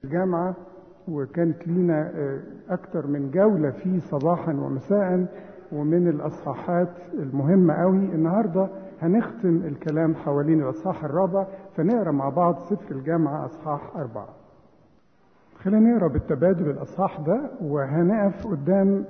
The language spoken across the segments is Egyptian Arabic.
الجامعة وكانت لينا أكتر من جولة فيه صباحا ومساء ومن الأصحاحات المهمة قوي النهاردة هنختم الكلام حوالين الأصحاح الرابع فنقرأ مع بعض سفر الجامعة أصحاح أربعة خلينا نقرأ بالتبادل الأصحاح ده وهنقف قدام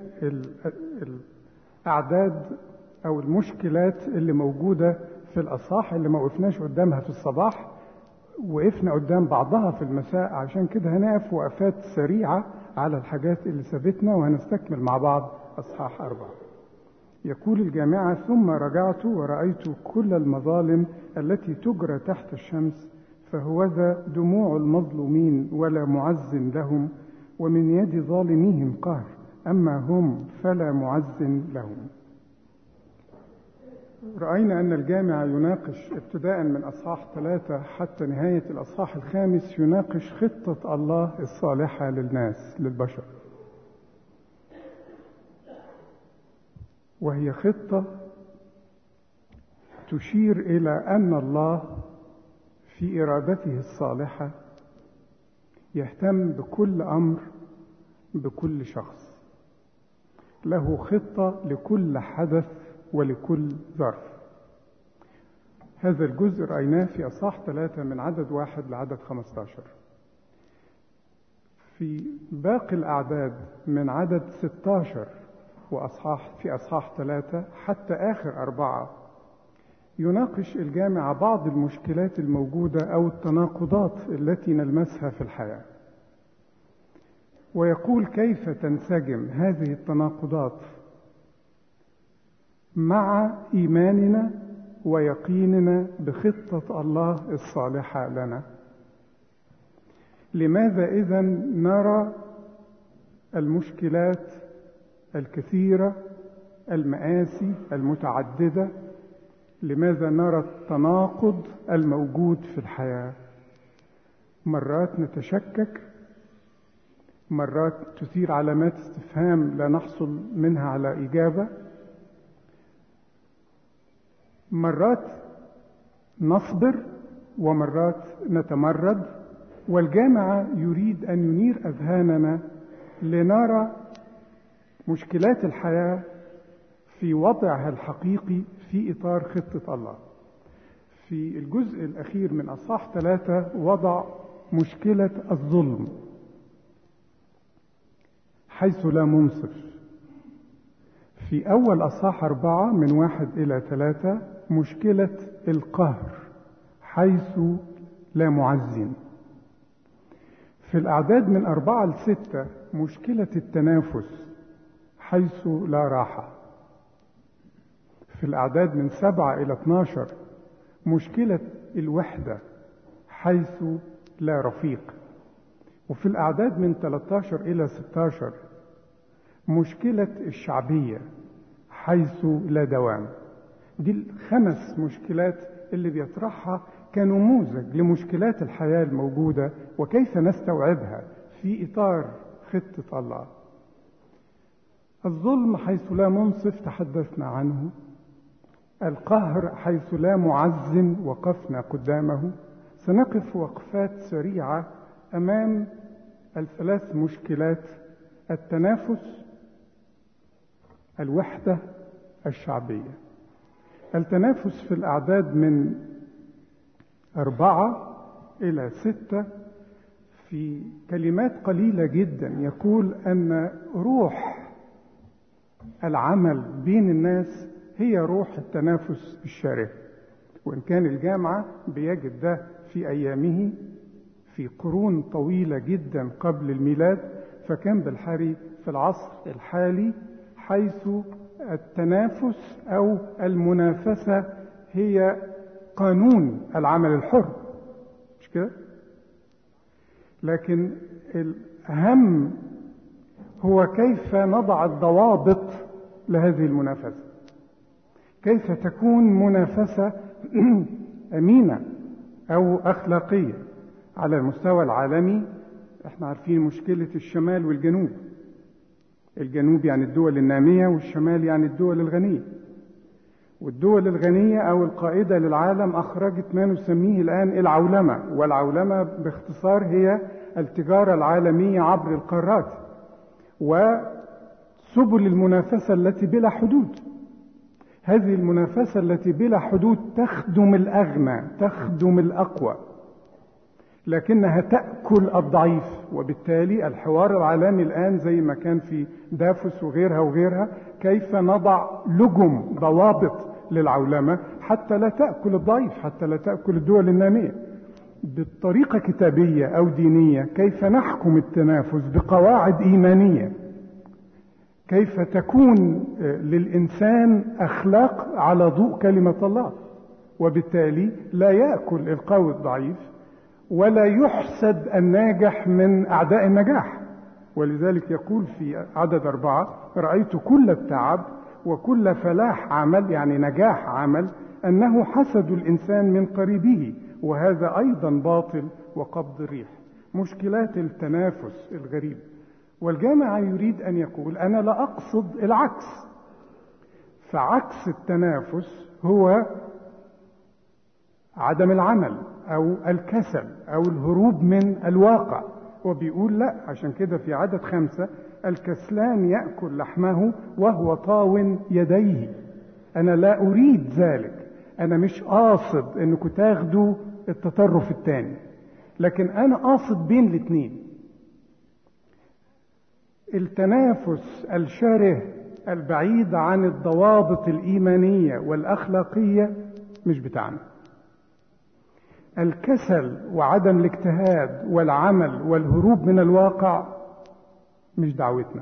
الأعداد أو المشكلات اللي موجودة في الأصحاح اللي ما وقفناش قدامها في الصباح وقفنا قدام بعضها في المساء عشان كده هنقف وقفات سريعة على الحاجات اللي سابتنا وهنستكمل مع بعض أصحاح أربعة يقول الجامعة ثم رجعت ورأيت كل المظالم التي تجرى تحت الشمس فهوذا دموع المظلومين ولا معز لهم ومن يد ظالميهم قهر أما هم فلا معز لهم رأينا أن الجامع يناقش ابتداء من أصحاح ثلاثة حتى نهاية الأصحاح الخامس يناقش خطة الله الصالحة للناس للبشر وهي خطة تشير إلى أن الله في إرادته الصالحة يهتم بكل أمر بكل شخص له خطة لكل حدث ولكل ظرف هذا الجزء رأيناه في أصحاح ثلاثة من عدد واحد لعدد خمستاشر في باقي الأعداد من عدد ستاشر وأصحاح في أصحاح ثلاثة حتى آخر أربعة يناقش الجامع بعض المشكلات الموجودة أو التناقضات التي نلمسها في الحياة ويقول كيف تنسجم هذه التناقضات مع إيماننا ويقيننا بخطة الله الصالحة لنا لماذا إذا نرى المشكلات الكثيرة المآسي المتعددة لماذا نرى التناقض الموجود في الحياة مرات نتشكك مرات تثير علامات استفهام لا نحصل منها على إجابة مرات نصبر ومرات نتمرد والجامعة يريد أن ينير أذهاننا لنرى مشكلات الحياة في وضعها الحقيقي في إطار خطة الله في الجزء الأخير من أصحاح ثلاثة وضع مشكلة الظلم حيث لا منصف في أول أصحاح أربعة من واحد إلى ثلاثة مشكلة القهر حيث لا معزن في الأعداد من أربعة لستة مشكلة التنافس حيث لا راحة في الأعداد من سبعة إلى 12 مشكلة الوحدة حيث لا رفيق وفي الأعداد من 13 إلى 16 مشكلة الشعبية حيث لا دوام دي الخمس مشكلات اللي بيطرحها كنموذج لمشكلات الحياة الموجودة وكيف نستوعبها في إطار خطة الله الظلم حيث لا منصف تحدثنا عنه القهر حيث لا معز وقفنا قدامه سنقف وقفات سريعة أمام الثلاث مشكلات التنافس الوحدة الشعبية التنافس في الأعداد من أربعة إلى ستة في كلمات قليلة جدا يقول أن روح العمل بين الناس هي روح التنافس الشرف وإن كان الجامعة بيجد ده في أيامه في قرون طويلة جدا قبل الميلاد فكان بالحري في العصر الحالي حيث التنافس أو المنافسة هي قانون العمل الحر مش كده؟ لكن الأهم هو كيف نضع الضوابط لهذه المنافسة كيف تكون منافسة أمينة أو أخلاقية على المستوى العالمي احنا عارفين مشكلة الشمال والجنوب الجنوب يعني الدول النامية والشمال يعني الدول الغنية والدول الغنية أو القائدة للعالم أخرجت ما نسميه الآن العولمة والعولمة باختصار هي التجارة العالمية عبر القارات وسبل المنافسة التي بلا حدود هذه المنافسة التي بلا حدود تخدم الأغنى تخدم الأقوى لكنها تأكل الضعيف وبالتالي الحوار العالمي الآن زي ما كان في دافوس وغيرها وغيرها كيف نضع لجم ضوابط للعولمة حتى لا تأكل الضعيف حتى لا تأكل الدول النامية بطريقة كتابية أو دينية كيف نحكم التنافس بقواعد إيمانية كيف تكون للإنسان أخلاق على ضوء كلمة الله وبالتالي لا يأكل القوي الضعيف ولا يحسد الناجح من أعداء النجاح ولذلك يقول في عدد أربعة رأيت كل التعب وكل فلاح عمل يعني نجاح عمل أنه حسد الإنسان من قريبه وهذا أيضا باطل وقبض الريح مشكلات التنافس الغريب والجامع يريد أن يقول أنا لا أقصد العكس فعكس التنافس هو عدم العمل أو الكسل أو الهروب من الواقع وبيقول لا عشان كده في عدد خمسة الكسلان يأكل لحمه وهو طاو يديه أنا لا أريد ذلك أنا مش قاصد أنكم تاخدوا التطرف الثاني لكن أنا قاصد بين الاثنين التنافس الشره البعيد عن الضوابط الإيمانية والأخلاقية مش بتاعنا الكسل وعدم الاجتهاد والعمل والهروب من الواقع مش دعوتنا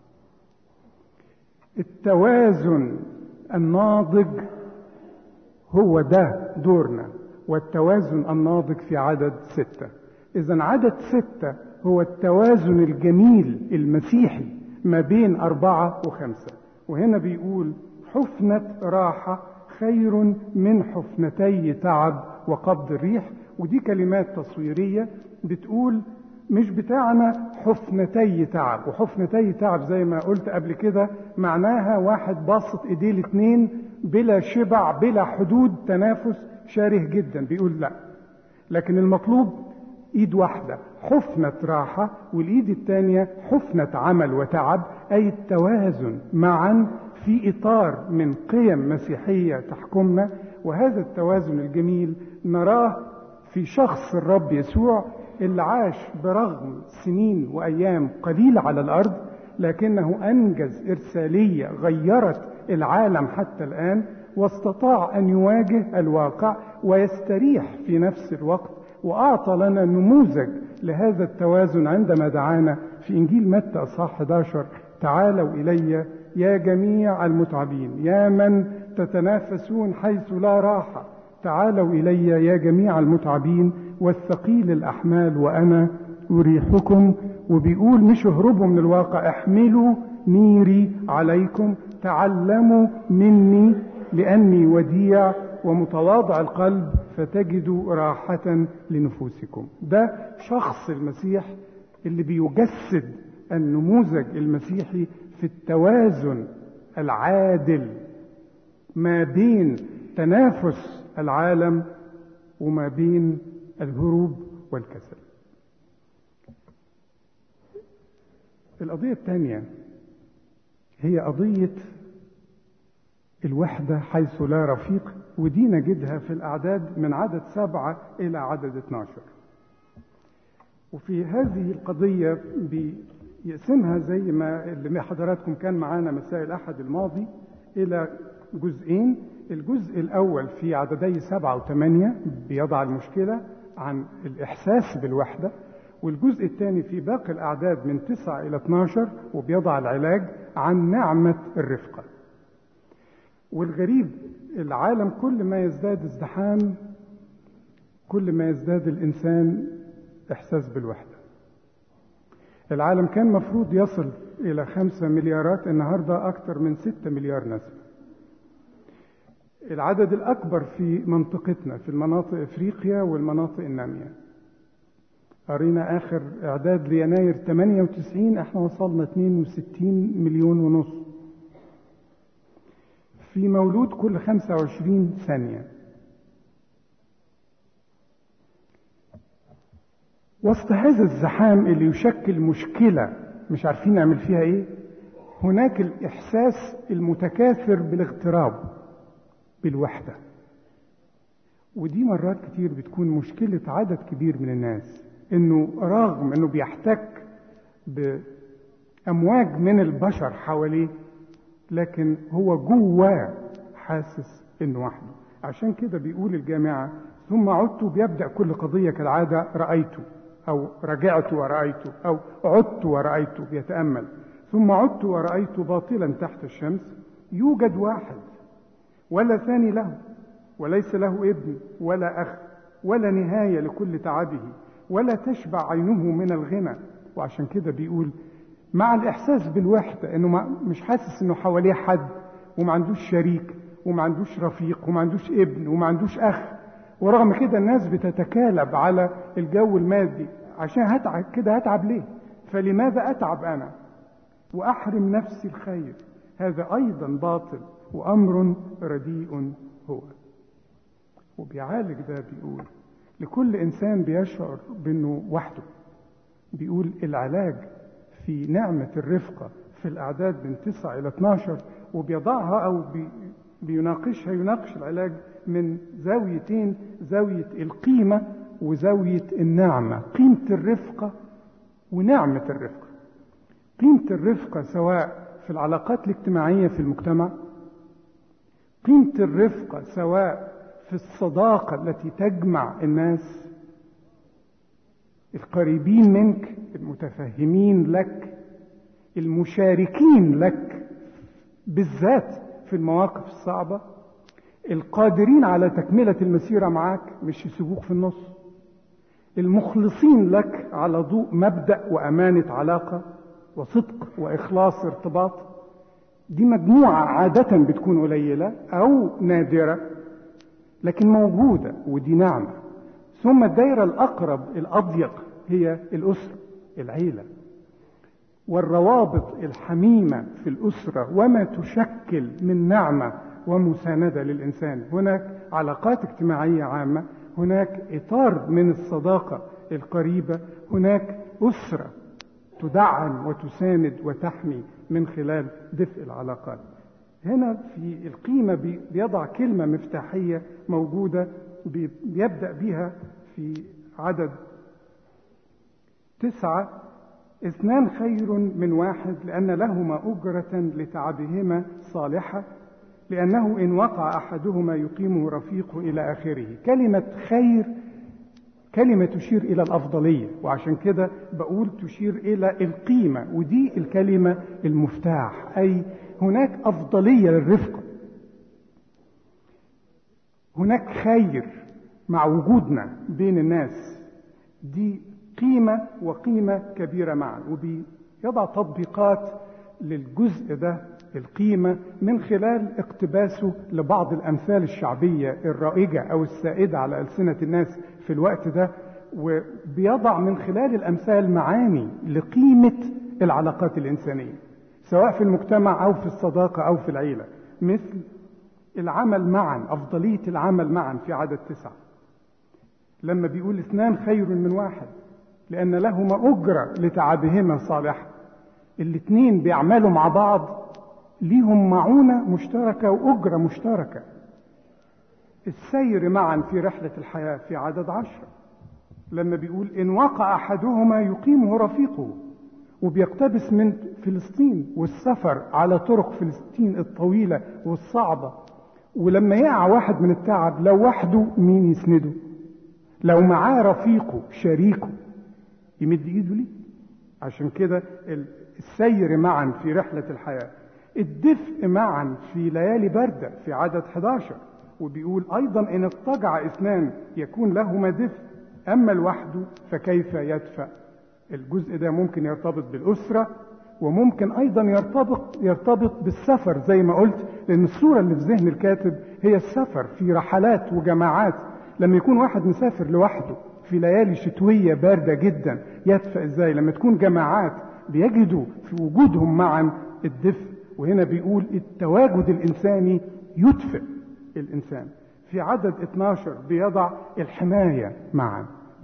التوازن الناضج هو ده دورنا والتوازن الناضج في عدد ستة إذا عدد ستة هو التوازن الجميل المسيحي ما بين أربعة وخمسة وهنا بيقول حفنة راحة خير من حفنتي تعب وقبض الريح ودي كلمات تصويرية بتقول مش بتاعنا حفنتي تعب وحفنتي تعب زي ما قلت قبل كده معناها واحد باسط ايديه الاتنين بلا شبع بلا حدود تنافس شاره جدا بيقول لا لكن المطلوب ايد واحدة حفنة راحة والايد التانية حفنة عمل وتعب اي التوازن معا في اطار من قيم مسيحية تحكمنا وهذا التوازن الجميل نراه في شخص الرب يسوع اللي عاش برغم سنين وايام قليله على الارض لكنه انجز ارساليه غيرت العالم حتى الان واستطاع ان يواجه الواقع ويستريح في نفس الوقت واعطى لنا نموذج لهذا التوازن عندما دعانا في انجيل متى اصحاح 11 تعالوا الي يا جميع المتعبين يا من تتنافسون حيث لا راحه تعالوا الي يا جميع المتعبين والثقيل الاحمال وانا اريحكم وبيقول مش اهربوا من الواقع احملوا نيري عليكم تعلموا مني لاني وديع ومتواضع القلب فتجدوا راحة لنفوسكم ده شخص المسيح اللي بيجسد النموذج المسيحي في التوازن العادل ما بين تنافس العالم وما بين الهروب والكسل القضية الثانية هي قضية الوحدة حيث لا رفيق ودي نجدها في الأعداد من عدد سبعة إلى عدد 12 وفي هذه القضية بيقسمها زي ما اللي حضراتكم كان معانا مساء الأحد الماضي إلى جزئين الجزء الأول في عددي سبعة وثمانية بيضع المشكلة عن الإحساس بالوحدة والجزء الثاني في باقي الأعداد من تسعة إلى 12 وبيضع العلاج عن نعمة الرفقة والغريب العالم كل ما يزداد ازدحام كل ما يزداد الإنسان إحساس بالوحدة العالم كان مفروض يصل إلى خمسة مليارات النهاردة أكثر من ستة مليار نسمة العدد الأكبر في منطقتنا في المناطق إفريقيا والمناطق النامية قرينا آخر إعداد ليناير 98 إحنا وصلنا 62 مليون ونص في مولود كل 25 ثانية وسط هذا الزحام اللي يشكل مشكلة مش عارفين نعمل فيها ايه هناك الإحساس المتكاثر بالاغتراب بالوحدة ودي مرات كتير بتكون مشكلة عدد كبير من الناس انه رغم انه بيحتك بأمواج من البشر حواليه لكن هو جواه حاسس انه وحده عشان كده بيقول الجامعة ثم عدت بيبدأ كل قضية كالعادة رأيت أو رجعت ورأيت أو عدت ورأيت بيتأمل ثم عدت ورأيت باطلا تحت الشمس يوجد واحد ولا ثاني له وليس له ابن ولا أخ ولا نهاية لكل تعبه ولا تشبع عينه من الغنى وعشان كده بيقول مع الإحساس بالوحدة إنه مش حاسس إنه حواليه حد وما عندوش شريك وما عندوش رفيق وما عندوش ابن وما عندوش أخ ورغم كده الناس بتتكالب على الجو المادي عشان هتعب كده هتعب ليه فلماذا أتعب أنا وأحرم نفسي الخير هذا أيضا باطل وأمر رديء هو وبيعالج ده بيقول لكل إنسان بيشعر بأنه وحده بيقول العلاج في نعمة الرفقة في الأعداد من 9 إلى 12 وبيضعها أو بي بيناقشها يناقش العلاج من زاويتين زاوية القيمة وزاوية النعمة قيمة الرفقة ونعمة الرفقة قيمة الرفقة سواء في العلاقات الاجتماعية في المجتمع قيمة الرفقة سواء في الصداقة التي تجمع الناس القريبين منك المتفهمين لك المشاركين لك بالذات في المواقف الصعبة القادرين على تكملة المسيرة معاك مش يسيبوك في النص المخلصين لك على ضوء مبدأ وأمانة علاقة وصدق وإخلاص ارتباط دي مجموعة عادة بتكون قليلة أو نادرة لكن موجودة ودي نعمة ثم الدائرة الأقرب الأضيق هي الأسرة العيلة والروابط الحميمة في الأسرة وما تشكل من نعمة ومساندة للإنسان هناك علاقات اجتماعية عامة هناك إطار من الصداقة القريبة هناك أسرة تدعم وتساند وتحمي من خلال دفء العلاقات هنا في القيمة بيضع كلمة مفتاحية موجودة بيبدأ بها في عدد تسعة اثنان خير من واحد لأن لهما أجرة لتعبهما صالحة لأنه إن وقع أحدهما يقيمه رفيقه إلى آخره كلمة خير كلمة تشير إلى الأفضلية وعشان كده بقول تشير إلى القيمة ودي الكلمة المفتاح أي هناك أفضلية للرفقة هناك خير مع وجودنا بين الناس دي قيمة وقيمة كبيرة معا وبيضع تطبيقات للجزء ده القيمة من خلال اقتباسه لبعض الأمثال الشعبية الرائجة أو السائدة على ألسنة الناس في الوقت ده وبيضع من خلال الأمثال معاني لقيمة العلاقات الإنسانية سواء في المجتمع أو في الصداقة أو في العيلة مثل العمل معا أفضلية العمل معا في عدد تسعة لما بيقول اثنان خير من واحد لأن لهما أجرة لتعبهما صالحة الاتنين بيعملوا مع بعض ليهم معونة مشتركة وأجرة مشتركة السير معا في رحلة الحياة في عدد عشرة لما بيقول إن وقع أحدهما يقيمه رفيقه وبيقتبس من فلسطين والسفر على طرق فلسطين الطويلة والصعبة ولما يقع واحد من التعب لو وحده مين يسنده لو معاه رفيقه شريكه يمد ايده ليه عشان كده السير معا في رحلة الحياة الدفء معا في ليالي باردة في عدد 11 وبيقول أيضا إن اضطجع اثنان يكون لهما دفء أما لوحده فكيف يدفأ الجزء ده ممكن يرتبط بالأسرة وممكن أيضا يرتبط يرتبط بالسفر زي ما قلت لأن الصورة اللي في ذهن الكاتب هي السفر في رحلات وجماعات لما يكون واحد مسافر لوحده في ليالي شتوية باردة جدا يدفأ ازاي لما تكون جماعات بيجدوا في وجودهم معا الدفء وهنا بيقول التواجد الإنساني يدفئ الإنسان في عدد 12 بيضع الحماية معا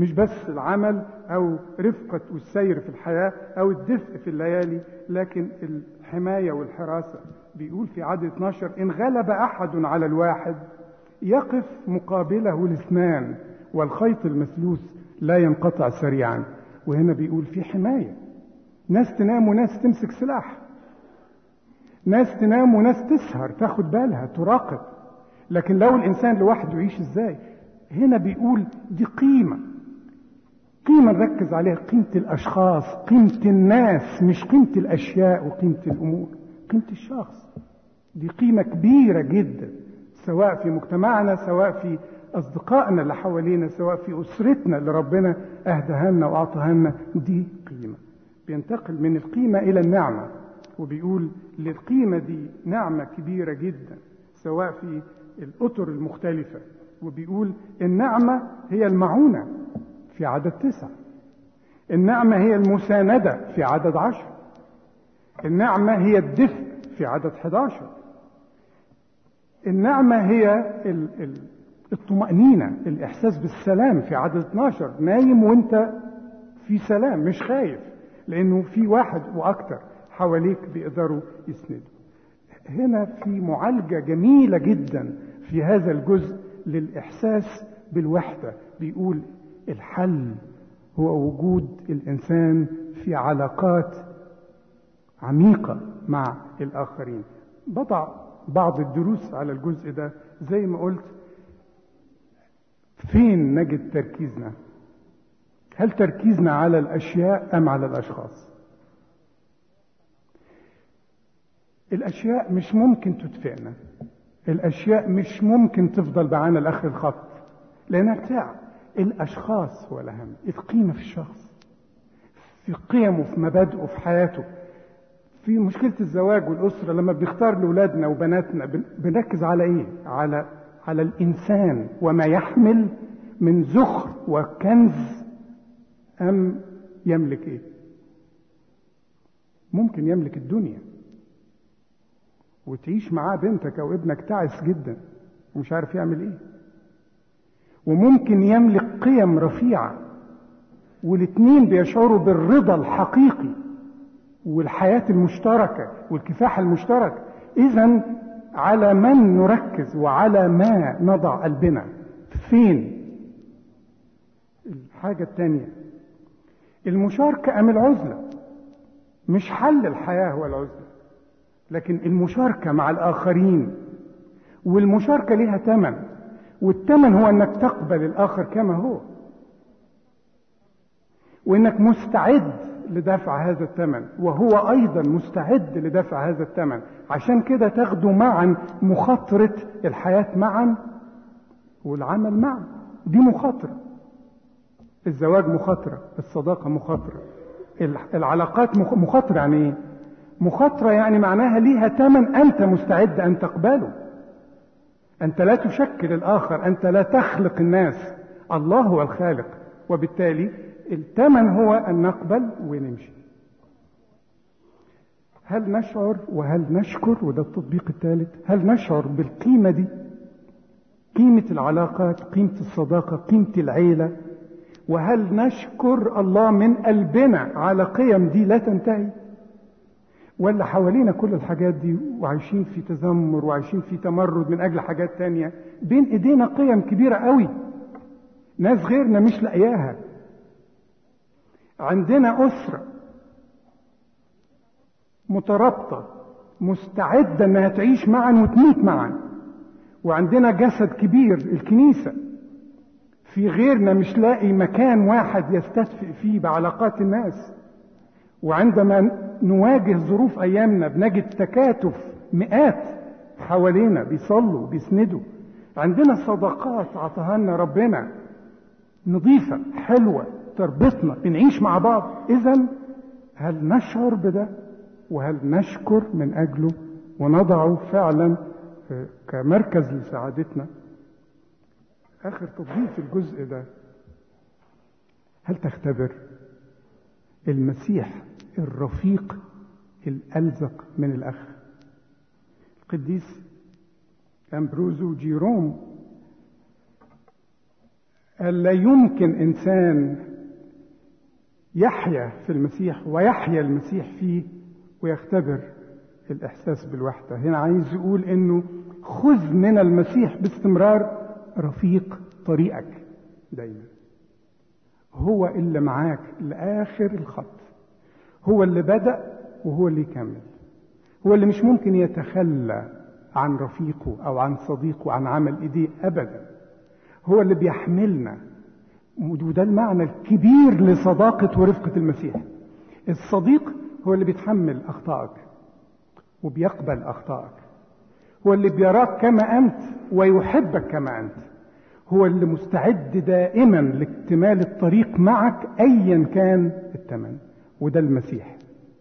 مش بس العمل أو رفقة والسير في الحياة أو الدفء في الليالي لكن الحماية والحراسة بيقول في عدد 12 إن غلب أحد على الواحد يقف مقابله الاثنان والخيط المثلوث لا ينقطع سريعا وهنا بيقول في حماية ناس تنام وناس تمسك سلاح ناس تنام وناس تسهر تاخد بالها تراقب لكن لو الإنسان لوحده يعيش إزاي هنا بيقول دي قيمة قيمة نركز عليها قيمة الأشخاص قيمة الناس مش قيمة الأشياء وقيمة الأمور قيمة الشخص دي قيمة كبيرة جدا سواء في مجتمعنا سواء في أصدقائنا اللي حوالينا سواء في أسرتنا اللي ربنا أهداها لنا وأعطاها لنا دي قيمة بينتقل من القيمة إلى النعمة وبيقول للقيمة دي نعمة كبيرة جدا سواء في الأطر المختلفة وبيقول النعمة هي المعونة في عدد تسعة النعمة هي المساندة في عدد عشر النعمة هي الدفء في عدد 11 النعمة هي الطمأنينة الإحساس بالسلام في عدد 12 نايم وانت في سلام مش خايف لأنه في واحد وأكتر حواليك بيقدروا يسندوا هنا في معالجة جميلة جدا في هذا الجزء للإحساس بالوحدة بيقول الحل هو وجود الإنسان في علاقات عميقة مع الآخرين بضع بعض الدروس على الجزء ده زي ما قلت فين نجد تركيزنا هل تركيزنا على الأشياء أم على الأشخاص الأشياء مش ممكن تدفئنا الأشياء مش ممكن تفضل معانا لآخر الخط لأنها بتاع الأشخاص هو الأهم القيمة في الشخص في قيمه في مبادئه في حياته في مشكلة الزواج والأسرة لما بنختار لأولادنا وبناتنا بنركز على إيه؟ على على الإنسان وما يحمل من زخر وكنز أم يملك إيه؟ ممكن يملك الدنيا وتعيش معاه بنتك أو ابنك تعس جدا ومش عارف يعمل إيه وممكن يملك قيم رفيعة والاتنين بيشعروا بالرضا الحقيقي والحياة المشتركة والكفاح المشترك إذا على من نركز وعلى ما نضع قلبنا فين الحاجة الثانية المشاركة أم العزلة مش حل الحياة هو العزلة لكن المشاركة مع الآخرين والمشاركة لها ثمن والثمن هو أنك تقبل الآخر كما هو وأنك مستعد لدفع هذا الثمن وهو ايضا مستعد لدفع هذا الثمن عشان كده تاخدوا معا مخاطرة الحياة معا والعمل معا دي مخاطرة الزواج مخاطرة الصداقة مخاطرة العلاقات مخاطرة يعني ايه مخاطرة يعني معناها ليها ثمن انت مستعد ان تقبله انت لا تشكل الاخر انت لا تخلق الناس الله هو الخالق وبالتالي الثمن هو أن نقبل ونمشي هل نشعر وهل نشكر وده التطبيق الثالث هل نشعر بالقيمة دي قيمة العلاقات قيمة الصداقة قيمة العيلة وهل نشكر الله من قلبنا على قيم دي لا تنتهي ولا حوالينا كل الحاجات دي وعايشين في تذمر وعايشين في تمرد من أجل حاجات تانية بين إيدينا قيم كبيرة قوي ناس غيرنا مش لاقياها عندنا أسرة مترابطة مستعدة انها تعيش معا وتموت معا وعندنا جسد كبير الكنيسة في غيرنا مش لاقي مكان واحد يستدفئ فيه بعلاقات الناس وعندما نواجه ظروف ايامنا بنجد تكاتف مئات حوالينا بيصلوا بيسندوا عندنا صداقات عطاها لنا ربنا نظيفة حلوة تربطنا بنعيش مع بعض اذا هل نشعر بده وهل نشكر من اجله ونضعه فعلا كمركز لسعادتنا اخر تطبيق في الجزء ده هل تختبر المسيح الرفيق الالزق من الاخ القديس امبروزو جيروم ألا يمكن إنسان يحيا في المسيح ويحيا المسيح فيه ويختبر الإحساس بالوحدة هنا عايز يقول إنه خذ من المسيح باستمرار رفيق طريقك دايما هو اللي معاك لآخر الخط هو اللي بدأ وهو اللي يكمل هو اللي مش ممكن يتخلى عن رفيقه أو عن صديقه عن عمل إيديه أبدا هو اللي بيحملنا وده المعنى الكبير لصداقة ورفقة المسيح الصديق هو اللي بيتحمل أخطائك وبيقبل أخطائك هو اللي بيراك كما أنت ويحبك كما أنت هو اللي مستعد دائما لاكتمال الطريق معك أيا كان الثمن وده المسيح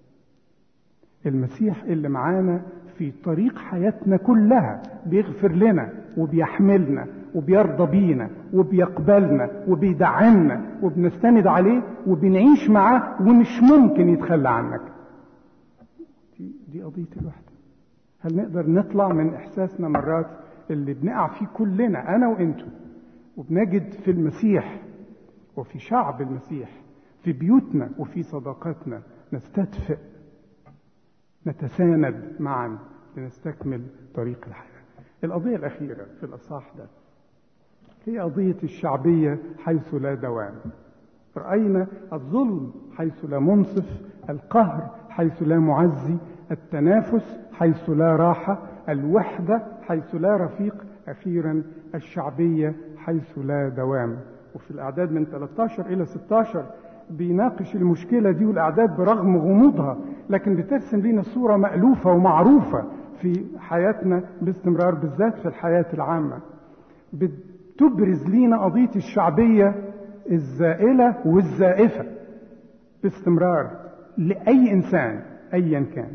المسيح اللي معانا في طريق حياتنا كلها بيغفر لنا وبيحملنا وبيرضى بينا وبيقبلنا وبيدعمنا وبنستند عليه وبنعيش معاه ومش ممكن يتخلى عنك دي, دي قضية الوحدة هل نقدر نطلع من إحساسنا مرات اللي بنقع فيه كلنا أنا وإنتو وبنجد في المسيح وفي شعب المسيح في بيوتنا وفي صداقاتنا نستدفئ نتساند معا لنستكمل طريق الحياة القضية الأخيرة في الأصحاح ده هي قضية الشعبية حيث لا دوام رأينا الظلم حيث لا منصف القهر حيث لا معزي التنافس حيث لا راحة الوحدة حيث لا رفيق أخيرا الشعبية حيث لا دوام وفي الأعداد من 13 إلى 16 بيناقش المشكلة دي والأعداد برغم غموضها لكن بترسم لنا صورة مألوفة ومعروفة في حياتنا باستمرار بالذات في الحياة العامة بتبرز لنا قضية الشعبية الزائلة والزائفة باستمرار لأي إنسان أيا كان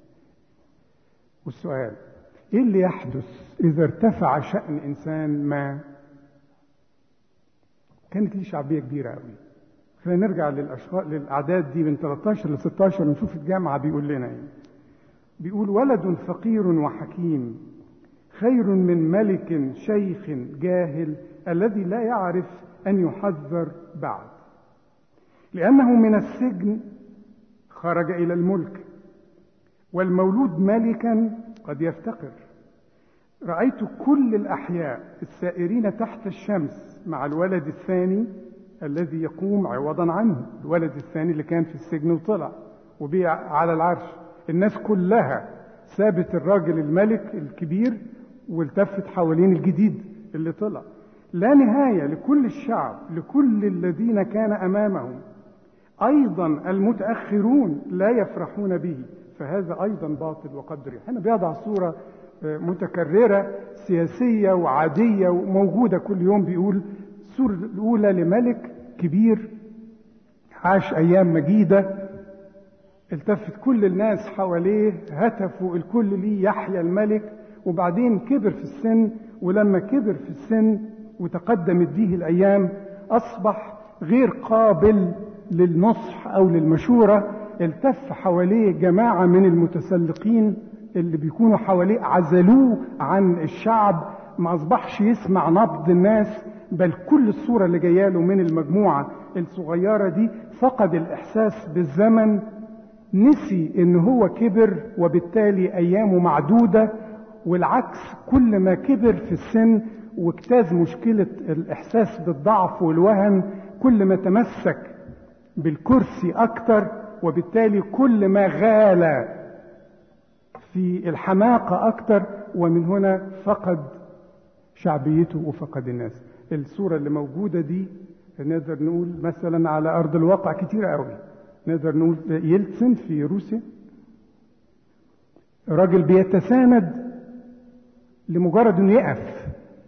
والسؤال إيه اللي يحدث إذا ارتفع شأن إنسان ما كانت ليه شعبية كبيرة أوي خلينا نرجع للأشخاص للأعداد دي من 13 ل 16 نشوف الجامعة بيقول لنا إيه بيقول ولد فقير وحكيم خير من ملك شيخ جاهل الذي لا يعرف أن يحذر بعد لأنه من السجن خرج إلى الملك والمولود ملكا قد يفتقر رأيت كل الأحياء السائرين تحت الشمس مع الولد الثاني الذي يقوم عوضا عنه الولد الثاني اللي كان في السجن وطلع وبيع على العرش الناس كلها سابت الراجل الملك الكبير والتفت حوالين الجديد اللي طلع لا نهاية لكل الشعب لكل الذين كان أمامهم أيضا المتأخرون لا يفرحون به فهذا أيضا باطل وقدر هنا بيضع صورة متكررة سياسية وعادية وموجودة كل يوم بيقول الصورة الأولى لملك كبير عاش أيام مجيدة التفت كل الناس حواليه هتفوا الكل ليه يحيى الملك وبعدين كبر في السن ولما كبر في السن وتقدمت به الأيام أصبح غير قابل للنصح أو للمشورة التف حواليه جماعة من المتسلقين اللي بيكونوا حواليه عزلوه عن الشعب ما أصبحش يسمع نبض الناس بل كل الصورة اللي جايه له من المجموعة الصغيرة دي فقد الإحساس بالزمن نسي إن هو كبر وبالتالي أيامه معدودة والعكس كل ما كبر في السن واجتاز مشكلة الإحساس بالضعف والوهن كل ما تمسك بالكرسي أكتر وبالتالي كل ما غال في الحماقة أكتر ومن هنا فقد شعبيته وفقد الناس الصورة اللي موجودة دي نقدر نقول مثلا على أرض الواقع كتير قوي نقدر نقول يلتسن في روسيا راجل بيتساند لمجرد انه يقف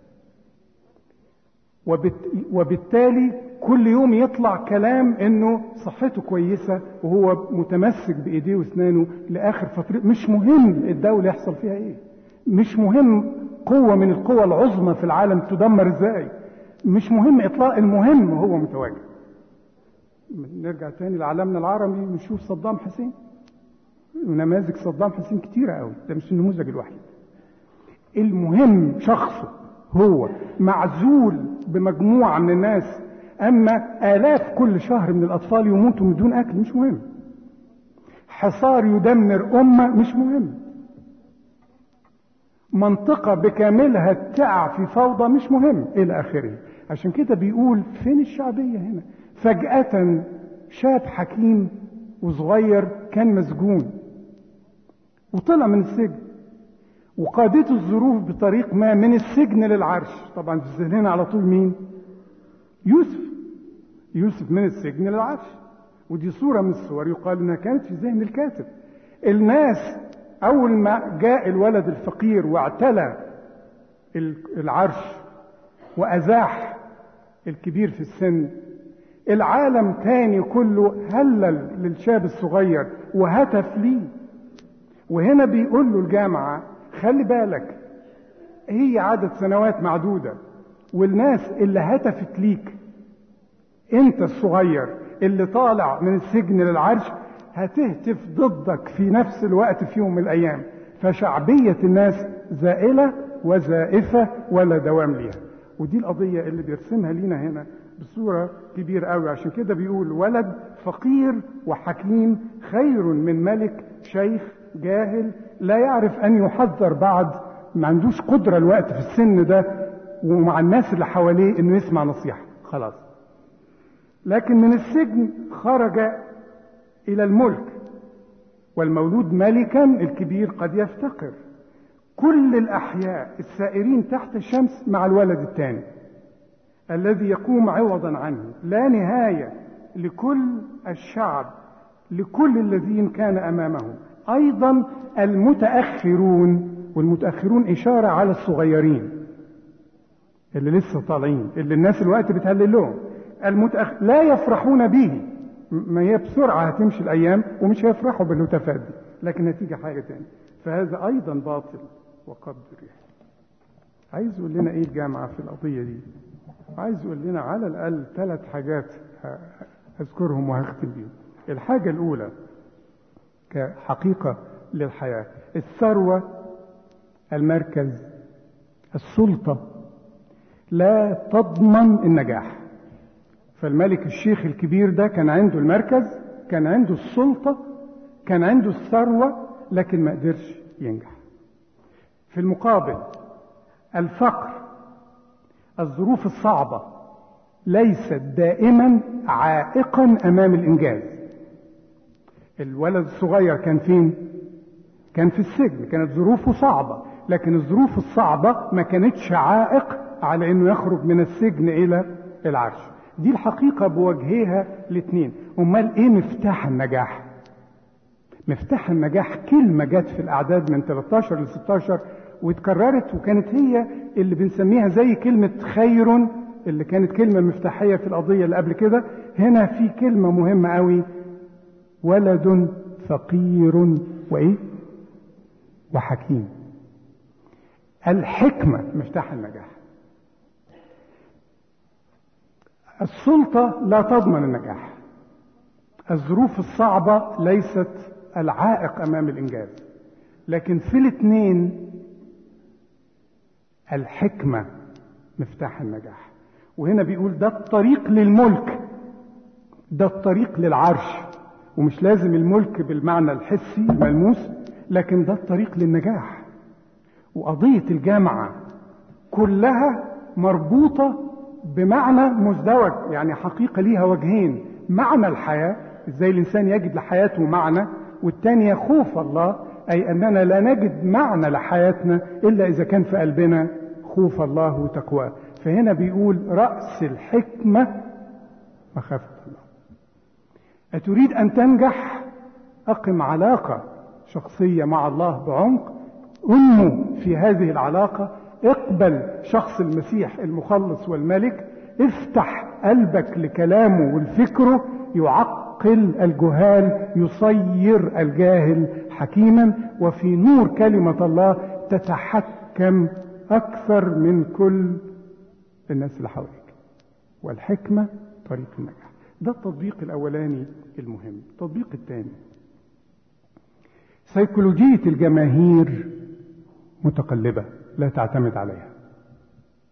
وبالتالي كل يوم يطلع كلام انه صحته كويسة وهو متمسك بايديه واسنانه لاخر فترة مش مهم الدولة يحصل فيها ايه مش مهم قوة من القوى العظمى في العالم تدمر ازاي مش مهم اطلاق المهم هو متواجد نرجع تاني لعالمنا العربي نشوف صدام حسين نماذج صدام حسين كتيرة قوي ده مش النموذج الوحيد المهم شخصه هو معزول بمجموعة من الناس أما آلاف كل شهر من الأطفال يموتوا من دون أكل مش مهم حصار يدمر أمة مش مهم منطقة بكاملها تقع في فوضى مش مهم إلى آخره عشان كده بيقول فين الشعبية هنا فجأة شاب حكيم وصغير كان مسجون وطلع من السجن وقادته الظروف بطريق ما من السجن للعرش طبعا في ذهننا على طول مين يوسف يوسف من السجن للعرش ودي صورة من الصور يقال انها كانت في ذهن الكاتب الناس اول ما جاء الولد الفقير واعتلى العرش وازاح الكبير في السن العالم تاني كله هلل للشاب الصغير وهتف ليه وهنا بيقول له الجامعة خلي بالك هي عدد سنوات معدودة والناس اللي هتفت ليك انت الصغير اللي طالع من السجن للعرش هتهتف ضدك في نفس الوقت في يوم من الايام فشعبية الناس زائلة وزائفة ولا دوام ليها ودي القضية اللي بيرسمها لينا هنا بصورة كبيرة قوي عشان كده بيقول ولد فقير وحكيم خير من ملك شيخ جاهل لا يعرف ان يحذر بعد ما عندوش قدرة الوقت في السن ده ومع الناس اللي حواليه انه يسمع نصيحة خلاص لكن من السجن خرج الى الملك والمولود ملكا الكبير قد يفتقر كل الاحياء السائرين تحت الشمس مع الولد الثاني الذي يقوم عوضا عنه لا نهايه لكل الشعب لكل الذين كان امامهم ايضا المتاخرون والمتاخرون اشاره على الصغيرين اللي لسه طالعين اللي الناس الوقت بتهلل لهم المتأخ... لا يفرحون به ما هي بسرعة هتمشي الأيام ومش هيفرحوا بالهتافات دي لكن هتيجي حاجة تاني فهذا أيضا باطل وقد ريح عايز يقول لنا إيه الجامعة في القضية دي عايز يقول لنا على الأقل ثلاث حاجات هذكرهم وهختم بيهم الحاجة الأولى كحقيقة للحياة الثروة المركز السلطة لا تضمن النجاح فالملك الشيخ الكبير ده كان عنده المركز كان عنده السلطة كان عنده الثروة لكن ما قدرش ينجح في المقابل الفقر الظروف الصعبة ليست دائما عائقا امام الانجاز الولد الصغير كان فين كان في السجن كانت ظروفه صعبة لكن الظروف الصعبة ما كانتش عائق على انه يخرج من السجن الى العرش دي الحقيقة بوجهها الاثنين امال ايه مفتاح النجاح مفتاح النجاح كلمة جت في الاعداد من 13 ل 16 واتكررت وكانت هي اللي بنسميها زي كلمة خير اللي كانت كلمة مفتاحية في القضية اللي قبل كده هنا في كلمة مهمة قوي ولد فقير وايه وحكيم الحكمة مفتاح النجاح السلطة لا تضمن النجاح الظروف الصعبة ليست العائق أمام الإنجاز لكن في الاثنين الحكمة مفتاح النجاح وهنا بيقول ده الطريق للملك ده الطريق للعرش ومش لازم الملك بالمعنى الحسي الملموس لكن ده الطريق للنجاح وقضية الجامعة كلها مربوطة بمعنى مزدوج يعني حقيقة ليها وجهين معنى الحياة ازاي الانسان يجد لحياته معنى والتانية خوف الله اي اننا لا نجد معنى لحياتنا الا اذا كان في قلبنا خوف الله وتقواه فهنا بيقول رأس الحكمة مخافة الله أتريد أن تنجح أقم علاقة شخصية مع الله بعمق انمو في هذه العلاقة اقبل شخص المسيح المخلص والملك افتح قلبك لكلامه والفكره يعقل الجهال يصير الجاهل حكيما وفي نور كلمة الله تتحكم أكثر من كل الناس اللي حواليك والحكمة طريق النجاح ده التطبيق الأولاني المهم التطبيق الثاني سيكولوجية الجماهير متقلبة لا تعتمد عليها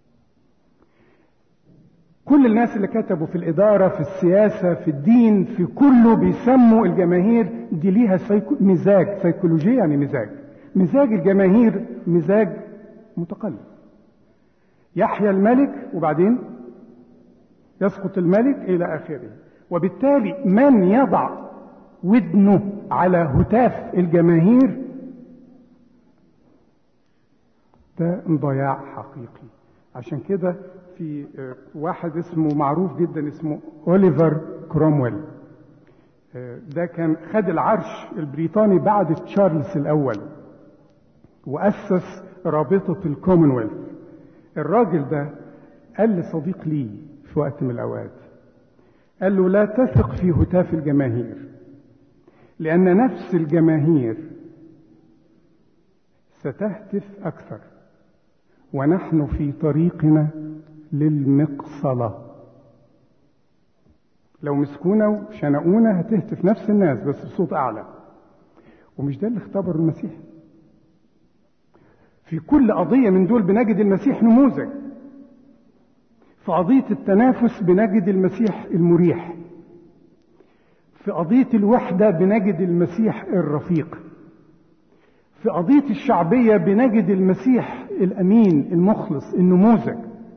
كل الناس اللي كتبوا في الإدارة في السياسة في الدين في كله بيسموا الجماهير دي ليها سيكو مزاج سيكولوجية يعني مزاج مزاج الجماهير مزاج متقلب يحيا الملك وبعدين يسقط الملك إلى آخره وبالتالي من يضع ودنه على هتاف الجماهير ده انضياع حقيقي عشان كده في واحد اسمه معروف جدا اسمه اوليفر كرومويل ده كان خد العرش البريطاني بعد تشارلز الاول واسس رابطه الكومنولث الراجل ده قال لصديق لي في وقت من الاوقات قال له لا تثق في هتاف الجماهير لان نفس الجماهير ستهتف اكثر ونحن في طريقنا للمقصلة لو مسكونا وشنقونا هتهتف نفس الناس بس بصوت أعلى ومش ده اللي اختبره المسيح في كل قضية من دول بنجد المسيح نموذج في قضية التنافس بنجد المسيح المريح في قضية الوحدة بنجد المسيح الرفيق في قضية الشعبية بنجد المسيح الأمين المخلص النموذج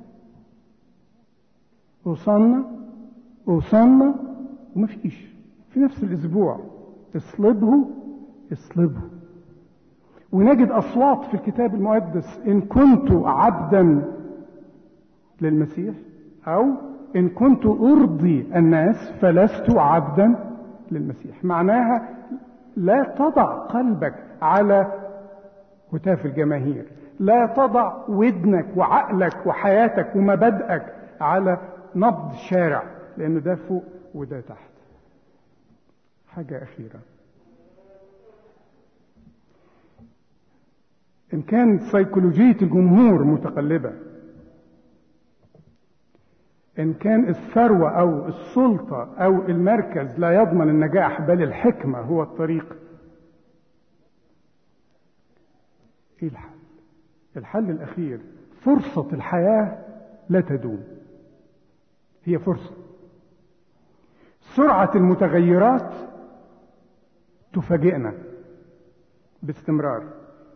وصلنا وصلنا ومفيش في نفس الأسبوع اصلبه اصلبه ونجد أصوات في الكتاب المقدس إن كنت عبدا للمسيح أو إن كنت أرضي الناس فلست عبدا للمسيح معناها لا تضع قلبك على هتاف الجماهير لا تضع ودنك وعقلك وحياتك ومبادئك على نبض الشارع لأن ده فوق وده تحت حاجة أخيرة إن كان سيكولوجية الجمهور متقلبة إن كان الثروة أو السلطة أو المركز لا يضمن النجاح بل الحكمة هو الطريق إيه الحل؟ الحل الأخير فرصة الحياة لا تدوم هي فرصة سرعة المتغيرات تفاجئنا باستمرار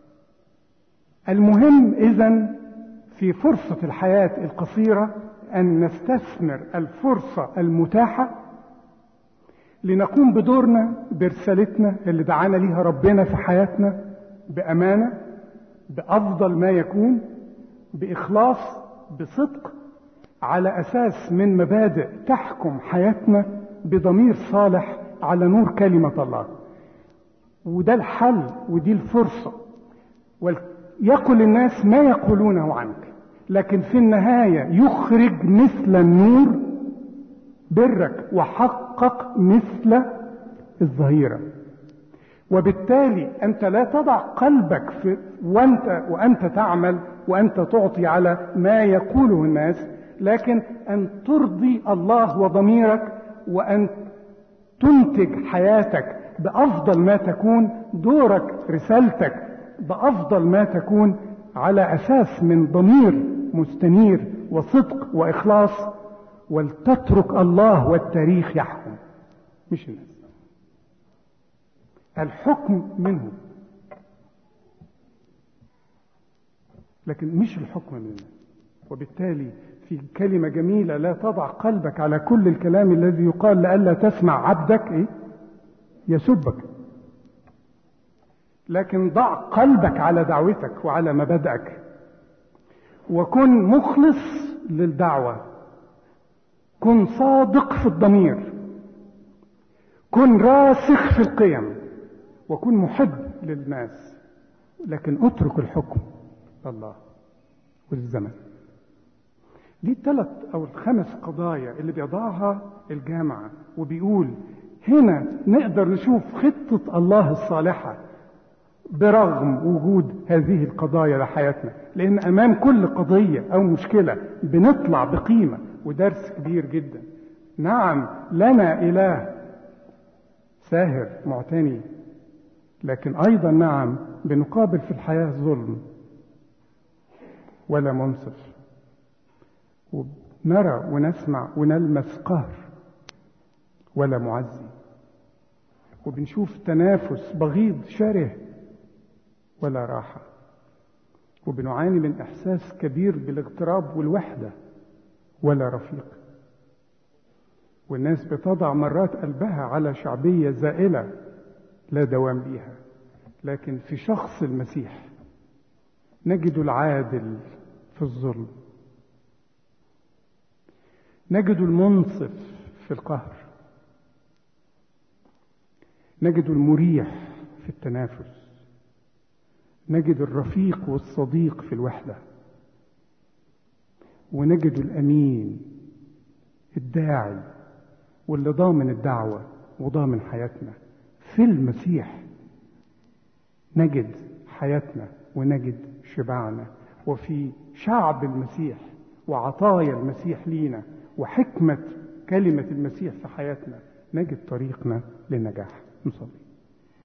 المهم إذا في فرصة الحياة القصيرة أن نستثمر الفرصة المتاحة لنقوم بدورنا برسالتنا اللي دعانا ليها ربنا في حياتنا بأمانة بأفضل ما يكون بإخلاص بصدق على أساس من مبادئ تحكم حياتنا بضمير صالح على نور كلمة الله وده الحل ودي الفرصة يقل الناس ما يقولونه عنك لكن في النهاية يخرج مثل النور برك وحقق مثل الظهيرة وبالتالي أنت لا تضع قلبك في وأنت وأنت تعمل وأنت تعطي على ما يقوله الناس لكن أن ترضي الله وضميرك وأن تنتج حياتك بأفضل ما تكون دورك رسالتك بأفضل ما تكون على أساس من ضمير مستنير وصدق وإخلاص ولتترك الله والتاريخ يحكم مش الناس الحكم منه لكن مش الحكم من الناس وبالتالي في كلمة جميلة لا تضع قلبك على كل الكلام الذي يقال لئلا تسمع عبدك إيه؟ يسبك لكن ضع قلبك على دعوتك وعلى مبادئك وكن مخلص للدعوة كن صادق في الضمير كن راسخ في القيم وكن محب للناس لكن اترك الحكم لله والزمن دي الثلاث او الخمس قضايا اللي بيضعها الجامعة وبيقول هنا نقدر نشوف خطة الله الصالحة برغم وجود هذه القضايا لحياتنا لان امام كل قضية او مشكلة بنطلع بقيمة ودرس كبير جدا نعم لنا اله ساهر معتني لكن ايضا نعم بنقابل في الحياة ظلم ولا منصف نرى ونسمع ونلمس قهر ولا معزي وبنشوف تنافس بغيض شره ولا راحة وبنعاني من إحساس كبير بالاغتراب والوحدة ولا رفيق والناس بتضع مرات قلبها على شعبية زائلة لا دوام بيها لكن في شخص المسيح نجد العادل في الظلم نجد المنصف في القهر نجد المريح في التنافس نجد الرفيق والصديق في الوحده ونجد الامين الداعي واللي ضامن الدعوه وضامن حياتنا في المسيح نجد حياتنا ونجد شبعنا وفي شعب المسيح وعطايا المسيح لينا وحكمه كلمه المسيح في حياتنا نجد طريقنا للنجاح نصلي